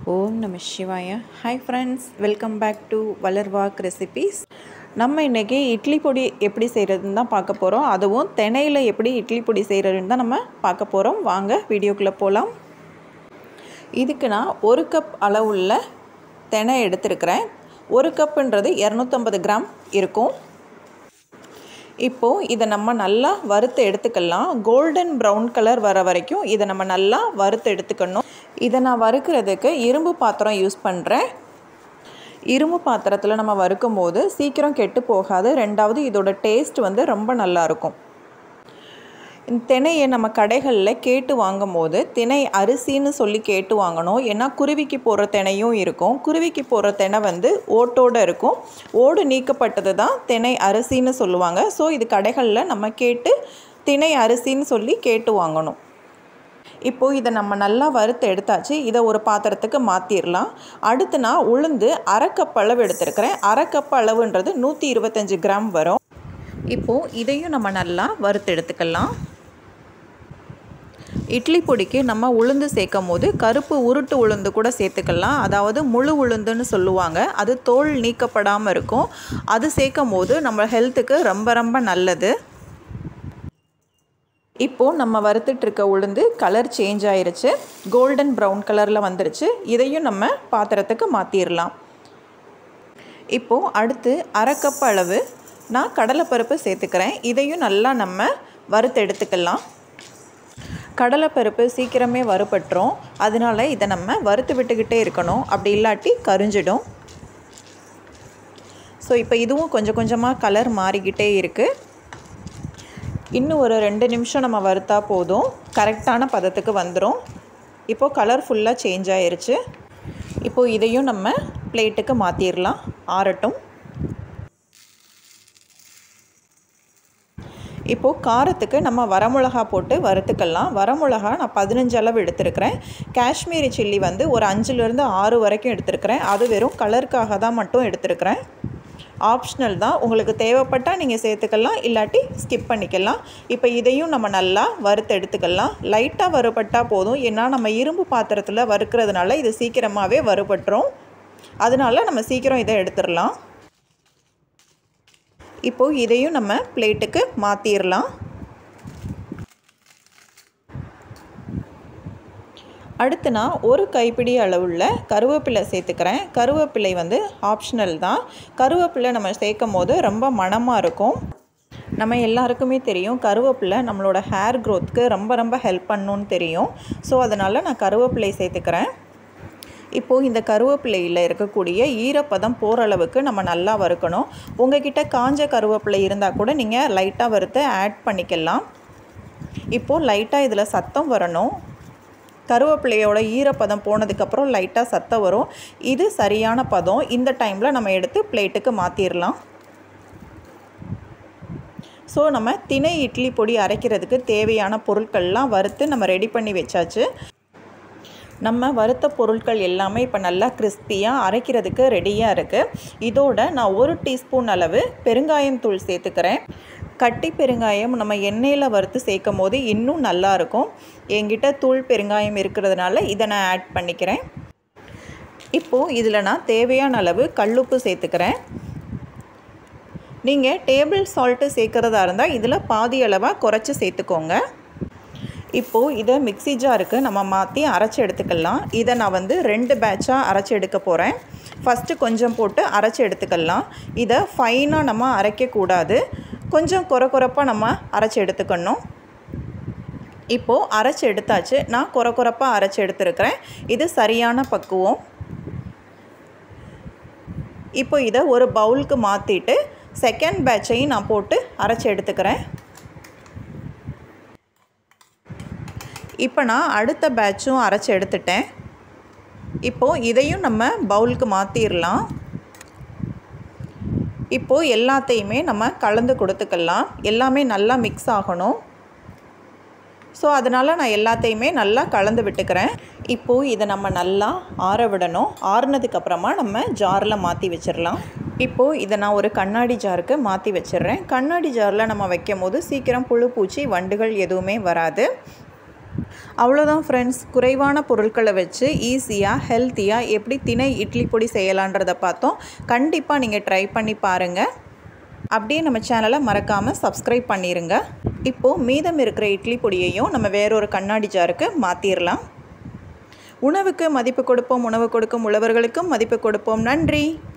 ஓம் நம சிவாய hi friends welcome back to வளர்வாக் ரெசிபீஸ் நம்ம இன்றைக்கி இட்லி பொடி எப்படி செய்கிறதுன்னு தான் பார்க்க போகிறோம் அதுவும் தினையில் எப்படி இட்லி பொடி செய்கிறதுன்னு தான் நம்ம பார்க்க போகிறோம் வாங்க வீடியோக்குள்ளே போகலாம் இதுக்கு நான் ஒரு கப் அளவுள்ள தினை எடுத்திருக்கிறேன் ஒரு கப்புன்றது இரநூத்தம்பது கிராம் இருக்கும் இப்போது இதை நம்ம நல்லா வறுத்து எடுத்துக்கலாம் கோல்டன் ப்ரௌன் கலர் வர வரைக்கும் இதை நம்ம நல்லா வறுத்து எடுத்துக்கணும் இதை நான் வறுக்கிறதுக்கு இரும்பு பாத்திரம் யூஸ் பண்ணுறேன் இரும்பு பாத்திரத்தில் நம்ம வறுக்கும் போது சீக்கிரம் கெட்டு போகாது ரெண்டாவது இதோட டேஸ்ட் வந்து ரொம்ப நல்லாயிருக்கும் இந்த தினையை நம்ம கடைகளில் கேட்டு வாங்கும் போது தினை அரிசின்னு சொல்லி கேட்டு வாங்கணும் ஏன்னா குருவிக்கு போடுற தினையும் இருக்கும் குருவிக்கு போடுற தினை வந்து ஓட்டோடு இருக்கும் ஓடு நீக்கப்பட்டது தான் தினை அரிசின்னு சொல்லுவாங்க ஸோ இது கடைகளில் நம்ம கேட்டு தினை அரிசின்னு சொல்லி கேட்டு வாங்கணும் இப்போது இதை நம்ம நல்லா வறுத்து எடுத்தாச்சு இதை ஒரு பாத்திரத்துக்கு மாற்றிடலாம் அடுத்து நான் உளுந்து அரை கப் அளவு எடுத்திருக்கிறேன் அரை கப் அளவுன்றது நூற்றி இருபத்தஞ்சி கிராம் வரும் இப்போது இதையும் நம்ம நல்லா வறுத்து எடுத்துக்கலாம் இட்லி பொடிக்கு நம்ம உளுந்து சேர்க்கும் போது கருப்பு உருட்டு உளுந்து கூட சேர்த்துக்கலாம் அதாவது முழு உளுந்துன்னு சொல்லுவாங்க அது தோல் நீக்கப்படாமல் இருக்கும் அது சேர்க்கும் போது நம்ம ஹெல்த்துக்கு ரொம்ப ரொம்ப நல்லது இப்போது நம்ம வறுத்துட்ருக்க உளுந்து கலர் சேஞ்ச் ஆயிருச்சு கோல்டன் ப்ரௌன் கலரில் வந்துருச்சு இதையும் நம்ம பாத்திரத்துக்கு மாற்றிடலாம் இப்போது அடுத்து அரை கப் அளவு நான் கடலைப்பருப்பு சேர்த்துக்கிறேன் இதையும் நல்லா நம்ம வறுத்து எடுத்துக்கலாம் கடலைப்பருப்பு சீக்கிரமே வறுபட்டுரும் அதனால் இதை நம்ம வறுத்து விட்டுக்கிட்டே இருக்கணும் அப்படி இல்லாட்டி கரிஞ்சிடும் ஸோ இப்போ இதுவும் கொஞ்சம் கொஞ்சமாக கலர் மாறிக்கிட்டே இருக்குது இன்னும் ஒரு ரெண்டு நிமிஷம் நம்ம வறுத்தா போதும் கரெக்டான பதத்துக்கு வந்துடும் இப்போது கலர் ஃபுல்லாக சேஞ்ச் ஆயிருச்சு இப்போது இதையும் நம்ம பிளேட்டுக்கு மாற்றிடலாம் ஆறட்டும் இப்போது காரத்துக்கு நம்ம வரமிளகா போட்டு வறுத்துக்கலாம் வரமிளகா நான் பதினஞ்சு அளவு எடுத்திருக்கிறேன் காஷ்மீரி சில்லி வந்து ஒரு அஞ்சுலேருந்து ஆறு வரைக்கும் எடுத்திருக்கிறேன் அது வெறும் கலருக்காக தான் மட்டும் எடுத்திருக்கிறேன் ஆப்ஷனல் தான் உங்களுக்கு தேவைப்பட்டால் நீங்கள் சேர்த்துக்கலாம் இல்லாட்டி ஸ்கிப் பண்ணிக்கலாம் இப்போ இதையும் நம்ம நல்லா வறுத்து எடுத்துக்கலாம் லைட்டாக வறுபட்டால் போதும் ஏன்னா நம்ம இரும்பு பாத்திரத்தில் வறுக்கிறதுனால இது சீக்கிரமாகவே வறுபட்டுரும் அதனால நம்ம சீக்கிரம் இதை எடுத்துடலாம் இப்போது இதையும் நம்ம பிளேட்டுக்கு மாற்றிடலாம் அடுத்து நான் ஒரு கைப்பிடி அளவுள்ள கருவேப்பிலை சேர்த்துக்கிறேன் கருவேப்பிலை வந்து ஆப்ஷனல் தான் கருவேப்பிலை நம்ம சேர்க்கும் போது ரொம்ப மணமாக இருக்கும் நம்ம எல்லாருக்குமே தெரியும் கருவேப்பிலை நம்மளோட ஹேர் க்ரோத்துக்கு ரொம்ப ரொம்ப ஹெல்ப் பண்ணுன்னு தெரியும் ஸோ அதனால் நான் கருவேப்பிலை சேர்த்துக்கிறேன் இப்போது இந்த கருவேப்பிலையில் இருக்கக்கூடிய ஈரப்பதம் போகிற அளவுக்கு நம்ம நல்லா வறுக்கணும் உங்ககிட்ட காஞ்ச கருவேப்பிலை இருந்தால் கூட நீங்கள் லைட்டாக வறுத்து ஆட் பண்ணிக்கலாம் இப்போது லைட்டாக இதில் சத்தம் வரணும் கருவேப்பிலையோட ஈரப்பதம் போனதுக்கப்புறம் லைட்டாக சத்தம் வரும் இது சரியான பதம் இந்த டைமில் நம்ம எடுத்து பிளேட்டுக்கு மாற்றிடலாம் ஸோ நம்ம திணை இட்லி பொடி அரைக்கிறதுக்கு தேவையான பொருட்கள்லாம் வறுத்து நம்ம ரெடி பண்ணி வச்சாச்சு நம்ம வறுத்த பொருட்கள் எல்லாமே இப்போ நல்லா கிறிஸ்பியாக அரைக்கிறதுக்கு ரெடியாக இருக்குது இதோட நான் ஒரு டீஸ்பூன் அளவு பெருங்காயம் தூள் சேர்த்துக்கிறேன் கட்டி பெருங்காயம் நம்ம எண்ணெயில் வறுத்து சேர்க்கும் போது இன்னும் நல்லாயிருக்கும் என்கிட்ட தூள் பெருங்காயம் இருக்கிறதுனால இதை நான் ஆட் பண்ணிக்கிறேன் இப்போது இதில் நான் தேவையான அளவு கல்லுப்பு சேர்த்துக்கிறேன் நீங்கள் டேபிள் சால்ட்டு சேர்க்குறதா இருந்தால் இதில் பாதி அளவாக குறைச்சி சேர்த்துக்கோங்க இப்போது இதை மிக்சி ஜாருக்கு நம்ம மாற்றி அரைச்சி எடுத்துக்கலாம் இதை நான் வந்து ரெண்டு பேட்சாக அரைச்சி எடுக்க போகிறேன் ஃபஸ்ட்டு கொஞ்சம் போட்டு அரைச்சி எடுத்துக்கலாம் இதை ஃபைனாக நம்ம அரைக்கக்கூடாது கொஞ்சம் குறை குறைப்பாக நம்ம அரைச்சி எடுத்துக்கணும் இப்போது அரைச்சி எடுத்தாச்சு நான் குறை குறைப்பாக அரைச்சி எடுத்துருக்கிறேன் இது சரியான பக்குவம் இப்போ இதை ஒரு பவுலுக்கு மாற்றிட்டு செகண்ட் பேட்சையும் நான் போட்டு அரைச்சி எடுத்துக்கிறேன் இப்போ நான் அடுத்த பேட்சும் அரைச்சி எடுத்துட்டேன் இப்போது இதையும் நம்ம பவுலுக்கு மாற்றிடலாம் இப்போது எல்லாத்தையுமே நம்ம கலந்து கொடுத்துக்கலாம் எல்லாமே நல்லா மிக்ஸ் ஆகணும் ஸோ அதனால் நான் எல்லாத்தையுமே நல்லா கலந்து விட்டுக்கிறேன் இப்போது இதை நம்ம நல்லா ஆற விடணும் ஆறுனதுக்கப்புறமா நம்ம ஜாரில் மாற்றி வச்சிடலாம் இப்போது இதை நான் ஒரு கண்ணாடி ஜாருக்கு மாற்றி வச்சிடுறேன் கண்ணாடி ஜாரில் நம்ம வைக்கும் போது சீக்கிரம் புழு பூச்சி வண்டுகள் எதுவுமே வராது அவ்வளோதான் ஃப்ரெண்ட்ஸ் குறைவான பொருட்களை வச்சு ஈஸியாக ஹெல்த்தியாக எப்படி திணை இட்லி பொடி செய்யலான்றதை பார்த்தோம் கண்டிப்பாக நீங்கள் ட்ரை பண்ணி பாருங்கள் அப்படியே நம்ம சேனலை மறக்காமல் சப்ஸ்கிரைப் பண்ணிடுங்க இப்போது மீதம் இருக்கிற இட்லி பொடியையும் நம்ம வேறொரு கண்ணாடி ஜாருக்கு மாற்றிடலாம் உணவுக்கு மதிப்பு கொடுப்போம் உணவு கொடுக்கும் உழவர்களுக்கும் மதிப்பு கொடுப்போம் நன்றி